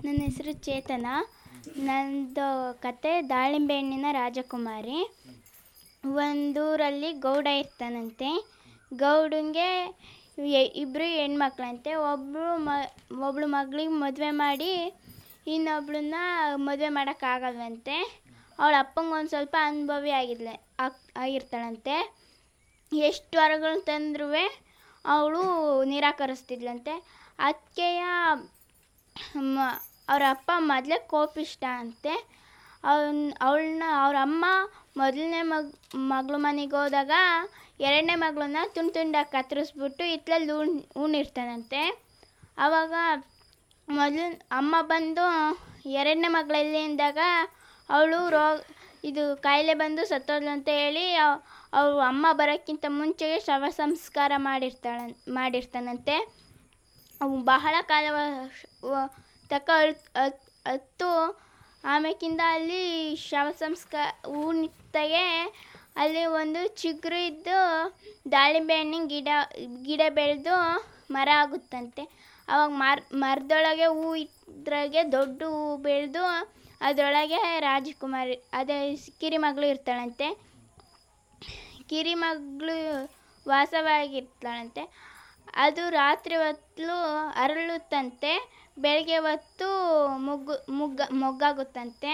ನನ್ನ ಹೆಸರು ಚೇತನ ನಂದು ಕತೆ ದಾಳಿಂಬೆ ಹಣ್ಣಿನ ರಾಜಕುಮಾರಿ ಒಂದೂರಲ್ಲಿ ಗೌಡ ಇರ್ತಾನಂತೆ ಗೌಡಂಗೆ ಇಬ್ಬರು ಹೆಣ್ಮಕ್ಳಂತೆ ಒಬ್ಬಳು ಮ ಒಬ್ಳು ಮಗಳಿಗೆ ಮದುವೆ ಮಾಡಿ ಇನ್ನೊಬ್ಳನ್ನ ಮದುವೆ ಮಾಡೋಕ್ಕಾಗಲ್ವಂತೆ ಅವಳ ಅಪ್ಪಂಗೆ ಒಂದು ಸ್ವಲ್ಪ ಅನುಭವಿ ಆಗಿದ್ಲೆ ಆಗ್ ಆಗಿರ್ತಾಳಂತೆ ಎಷ್ಟು ವರಗಳು ತಂದ್ರೂ ಅವಳು ನಿರಾಕರಿಸ್ತಿದ್ಲಂತೆ ಅದಕ್ಕೆಯ ಮ ಅವ್ರ ಅಪ್ಪ ಮೊದಲೇ ಕೋಪಿಷ್ಟ ಅಂತೆ ಅವನ್ ಅವಳನ್ನ ಅವ್ರ ಅಮ್ಮ ಮೊದಲನೇ ಮಗ್ ಮಗಳ ಮನೆಗೆ ಹೋದಾಗ ಎರಡನೇ ಮಗಳನ್ನ ತುಂಡು ತುಂಡಾಗಿ ಕತ್ತರಿಸ್ಬಿಟ್ಟು ಇತ್ಲಲ್ಲಿ ಉಣ್ ಉಣಿರ್ತಾನಂತೆ ಆವಾಗ ಮೊದಲು ಅಮ್ಮ ಬಂದು ಎರಡನೇ ಮಗಳಲ್ಲಿ ಅಂದಾಗ ಅವಳು ರೋಗ ಇದು ಕಾಯಿಲೆ ಬಂದು ಸತ್ತೋದ್ಲು ಅಂತ ಹೇಳಿ ಅವ್ರ ಅಮ್ಮ ಬರೋಕ್ಕಿಂತ ಮುಂಚೆಗೆ ಶವ ಸಂಸ್ಕಾರ ಮಾಡಿರ್ತಾಳ ಮಾಡಿರ್ತಾನಂತೆ ಅವು ಬಹಳ ಕಾಲ ತಕ ಹತ್ತು ಆಮೇಕಿಂದ ಅಲ್ಲಿ ಶವ ಸಂಸ್ಕಾರ ಉಣಿತಾಗೆ ಅಲ್ಲಿ ಒಂದು ಚಿಗುರು ಇದ್ದು ದಾಳಿಂಬೆ ಹಣ್ಣಿನ ಗಿಡ ಗಿಡ ಬೆಳೆದು ಮರ ಆಗುತ್ತಂತೆ ಅವಾಗ ಮರ ಮರದೊಳಗೆ ಹೂ ಇದ್ರಾಗೆ ದೊಡ್ಡ ಹೂ ಬೆಳೆದು ಅದರೊಳಗೆ ರಾಜಕುಮಾರಿ ಅದೇ ಕಿರಿಮಗಳು ಇರ್ತಾಳಂತೆ ಕಿರಿಮಗಳು ವಾಸವಾಗಿರ್ತಾಳಂತೆ ಅದು ರಾತ್ರಿ ಹೊತ್ತು ಅರಳುತ್ತಂತೆ ಬೆಳಗ್ಗೆ ಹೊತ್ತು ಮುಗ್ಗು ಮುಗ್ಗ ಮೊಗ್ಗಾಗುತ್ತಂತೆ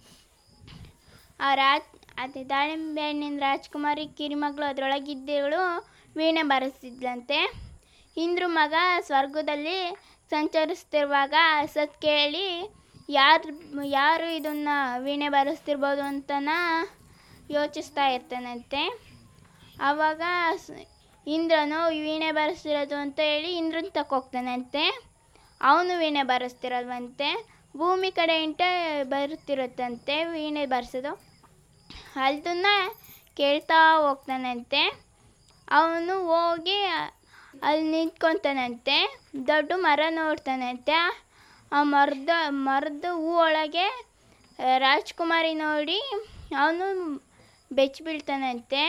ಆ ರಾಜ್ ಅದೇ ದಾಳಿಂಬೆ ಹಣ್ಣಿನ ರಾಜ್ಕುಮಾರಿ ಕಿರಿಮಗಳು ಅದರೊಳಗಿದ್ದವಳು ವೀಣೆ ಬಾರಿಸ್ತಿದ್ಲಂತೆ ಇಂದ್ರ ಮಗ ಸ್ವರ್ಗದಲ್ಲಿ ಸಂಚರಿಸ್ತಿರುವಾಗ ಸತ್ ಕೇಳಿ ಯಾರು ಯಾರು ಇದನ್ನು ವೀಣೆ ಬಾರಿಸ್ತಿರ್ಬೋದು ಅಂತನ ಯೋಚಿಸ್ತಾ ಇರ್ತಾನಂತೆ ಆವಾಗ ಇಂದ್ರನು ವೀಣೆ ಬಾರಿಸ್ತಿರೋದು ಅಂತ ಹೇಳಿ ಇಂದ್ರನ ತಕ್ಕೋಗ್ತಾನಂತೆ ಅವನು ವೀಣೆ ಬಾರಿಸ್ತಿರಲ್ವಂತೆ ಭೂಮಿ ಕಡೆ ಇಂಟ ಬರುತ್ತಿರುತ್ತಂತೆ ವೀಣೆ ಬಾರಿಸೋದು ಅದನ್ನ ಕೇಳ್ತಾ ಹೋಗ್ತಾನಂತೆ ಅವನು ಹೋಗಿ ಅಲ್ಲಿ ನಿಂತ್ಕೊತಾನಂತೆ ದೊಡ್ಡ ಮರ ನೋಡ್ತಾನಂತೆ ಆ ಮರದ ಮರದ ಹೂ ಒಳಗೆ ರಾಜ್ಕುಮಾರಿ ನೋಡಿ ಅವನು ಬೆಚ್ಚಿ ಬೀಳ್ತಾನಂತೆ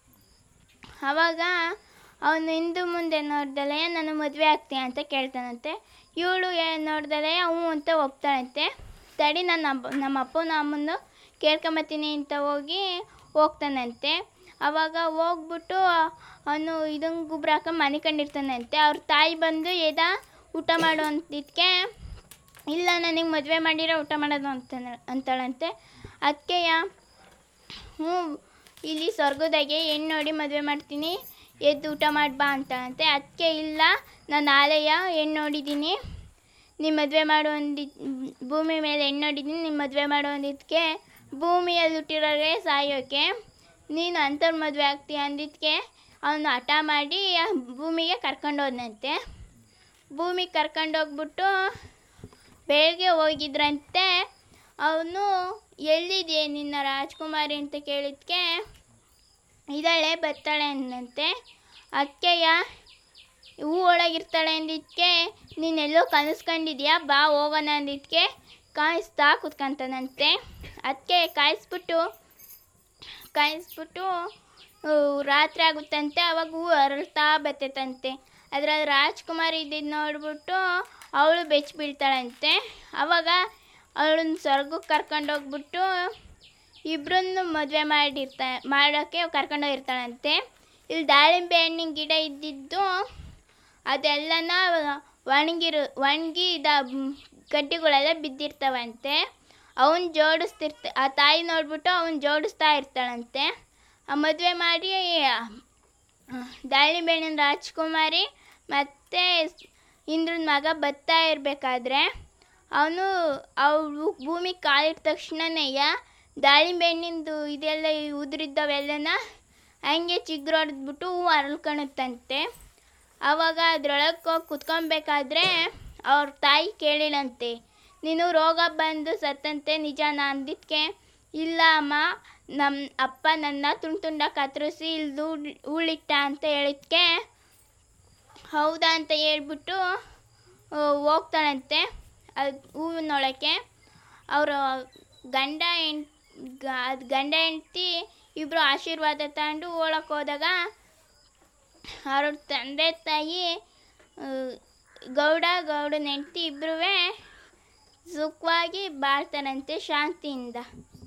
ಆವಾಗ ಅವನು ಹಿಂದು ಮುಂದೆ ನೋಡ್ದಲೆ ನಾನು ಮದುವೆ ಆಗ್ತೀನಿ ಅಂತ ಕೇಳ್ತಾನಂತೆ ಇವಳು ಏನು ನೋಡ್ದಲೆ ಹ್ಞೂ ಅಂತ ಒಪ್ತಾಳಂತೆ ತಡಿ ನನ್ನ ನಮ್ಮ ಅಪ್ಪನ ಅಮ್ಮನ ಕೇಳ್ಕೊಂಬತ್ತೀನಿ ಅಂತ ಹೋಗಿ ಹೋಗ್ತಾನಂತೆ ಆವಾಗ ಹೋಗ್ಬಿಟ್ಟು ಅವನು ಇದನ್ನು ಗುಬ್ರ ಹಾಕೊಂಡು ಮನೆ ಕಂಡಿರ್ತಾನಂತೆ ಅವ್ರ ತಾಯಿ ಬಂದು ಎದ ಊಟ ಮಾಡು ಅಂತಿದ್ದಕ್ಕೆ ಇಲ್ಲ ನನಗೆ ಮದುವೆ ಮಾಡಿರೋ ಊಟ ಮಾಡೋದು ಅಂತ ಅಂತಾಳಂತೆ ಅದಕ್ಕೆ ಹ್ಞೂ ಇಲ್ಲಿ ಸ್ವರ್ಗದಾಗೆ ಹೆಣ್ಣು ನೋಡಿ ಮದುವೆ ಮಾಡ್ತೀನಿ ಎದ್ದು ಊಟ ಮಾಡಿ ಬಾ ಅಂತಾಳಂತೆ ಅದಕ್ಕೆ ಇಲ್ಲ ನಾನು ಆಲೆಯ ಹೆಣ್ಣು ನೋಡಿದ್ದೀನಿ ನಿಮ್ಮ ಮದುವೆ ಮಾಡು ಅಂದಿ ಭೂಮಿ ಮೇಲೆ ಹೆಣ್ಣು ನೋಡಿದ್ದೀನಿ ನಿಮ್ಮ ಮದುವೆ ಮಾಡು ಅಂದಿದ್ದಕ್ಕೆ ಭೂಮಿಯಲ್ಲಿ ಹುಟ್ಟಿರೋರೆ ಸಾಯೋಕ್ಕೆ ನೀನು ಅಂಥವ್ರ ಮದುವೆ ಆಗ್ತೀಯ ಅಂದಿದ್ದಕ್ಕೆ ಅವನು ಹಠ ಮಾಡಿ ಭೂಮಿಗೆ ಕರ್ಕೊಂಡೋದ್ನಂತೆ ಭೂಮಿಗೆ ಕರ್ಕೊಂಡೋಗ್ಬಿಟ್ಟು ಬೆಳಗ್ಗೆ ಹೋಗಿದ್ರಂತೆ ಅವನು ಎಲ್ಲಿದೆ ನಿನ್ನ ರಾಜ್ಕುಮಾರಿ ಅಂತ ಕೇಳಿದ್ಕೆ ಇದ್ದಾಳೆ ಬರ್ತಾಳೆ ಅಂದಂತೆ ಅದಕ್ಕೆಯ ಹೂ ಒಳಗಿರ್ತಾಳೆ ಅಂದಿದ್ದಕ್ಕೆ ನೀನೆಲ್ಲೋ ಕನಸ್ಕೊಂಡಿದ್ಯಾ ಬಾ ಹೋಗೋಣ ಅಂದಿದ್ದಕ್ಕೆ ಕಾಯಿಸ್ತಾ ಕುತ್ಕೊಂತಾನಂತೆ ಅದಕ್ಕೆ ಕಾಯಿಸ್ಬಿಟ್ಟು ಕಾಯಿಸ್ಬಿಟ್ಟು ರಾತ್ರಿ ಆಗುತ್ತಂತೆ ಅವಾಗ ಹೂ ಅರಳ್ತಾ ಬರ್ತೈತಂತೆ ಅದ್ರಲ್ಲಿ ರಾಜ್ಕುಮಾರಿ ಇದ್ದಿದ್ದು ನೋಡ್ಬಿಟ್ಟು ಅವಳು ಬೆಚ್ಚಿ ಬೀಳ್ತಾಳಂತೆ ಅವಾಗ ಅವಳನ್ನ ಸ್ವರ್ಗಕ್ಕೆ ಕರ್ಕೊಂಡೋಗ್ಬಿಟ್ಟು ಇಬ್ಬರನ್ನು ಮದುವೆ ಮಾಡಿರ್ತಾ ಮಾಡೋಕ್ಕೆ ಕರ್ಕೊಂಡೋಗಿರ್ತಾಳಂತೆ ಇಲ್ಲಿ ದಾಳಿಂಬೆ ಹಣ್ಣಿನ ಗಿಡ ಇದ್ದಿದ್ದು ಅದೆಲ್ಲನ ಒಣಗಿರು ಒಣಗಿ ಇದ ಗಡ್ಡೆಗಳೆಲ್ಲ ಬಿದ್ದಿರ್ತಾವಂತೆ ಅವನು ಜೋಡಿಸ್ತಿರ್ತ ಆ ತಾಯಿ ನೋಡ್ಬಿಟ್ಟು ಅವನು ಜೋಡಿಸ್ತಾ ಇರ್ತಾಳಂತೆ ಆ ಮದುವೆ ಮಾಡಿ ದಾಳಿಂಬೆ ಹಣ್ಣಿನ ರಾಜ್ಕುಮಾರಿ ಮತ್ತು ಇಂದ್ರನ ಮಗ ಬರ್ತಾ ಇರಬೇಕಾದ್ರೆ ಅವನು ಅವಳು ಭೂಮಿಗೆ ಕಾಲಿಟ್ಟ ತಕ್ಷಣನೇ ದಾಳಿಂಬೆ ಹಣ್ಣಿಂದು ಇದೆಲ್ಲ ಉದುರಿದ್ದವೆಲ್ಲನ ಹಂಗೆ ಚಿಗುರು ಹೊಡೆದ್ಬಿಟ್ಟು ಹೂ ಅರಳ್ಕೊಳುತ್ತಂತೆ ಆವಾಗ ಅದ್ರೊಳಗೆ ಹೋಗಿ ಕುತ್ಕೊಬೇಕಾದ್ರೆ ಅವ್ರ ತಾಯಿ ಕೇಳಿಳಂತೆ ನೀನು ರೋಗ ಬಂದು ಸತ್ತಂತೆ ನಿಜಾನ ಅಂದಿದ್ದಕ್ಕೆ ಇಲ್ಲ ಅಮ್ಮ ನಮ್ಮ ಅಪ್ಪ ನನ್ನ ತುಂಡು ತುಂಡಾಗಿ ಕತ್ತರಿಸಿ ಇಲ್ದು ಉಳಿಟ್ಟ ಅಂತ ಹೇಳಿದ್ಕೆ ಹೌದಾ ಅಂತ ಹೇಳ್ಬಿಟ್ಟು ಹೋಗ್ತಾಳಂತೆ ಅದು ಹೂವಿನೊಳಕ್ಕೆ ಅವರು ಗಂಡ ಹೆಣ್ ಅದು ಗಂಡ ಹೆಂಡ್ತಿ ಇಬ್ಬರು ಆಶೀರ್ವಾದ ತಗೊಂಡು ಒಳಕ್ಕೆ ಹೋದಾಗ ಅವ್ರ ತಂದೆ ತಾಯಿ ಗೌಡ ಗೌಡನ ಹೆಂಡ್ತಿ ಇಬ್ಬರೂ ಸುಖವಾಗಿ ಬಾಳ್ತಾನಂತೆ ಶಾಂತಿಯಿಂದ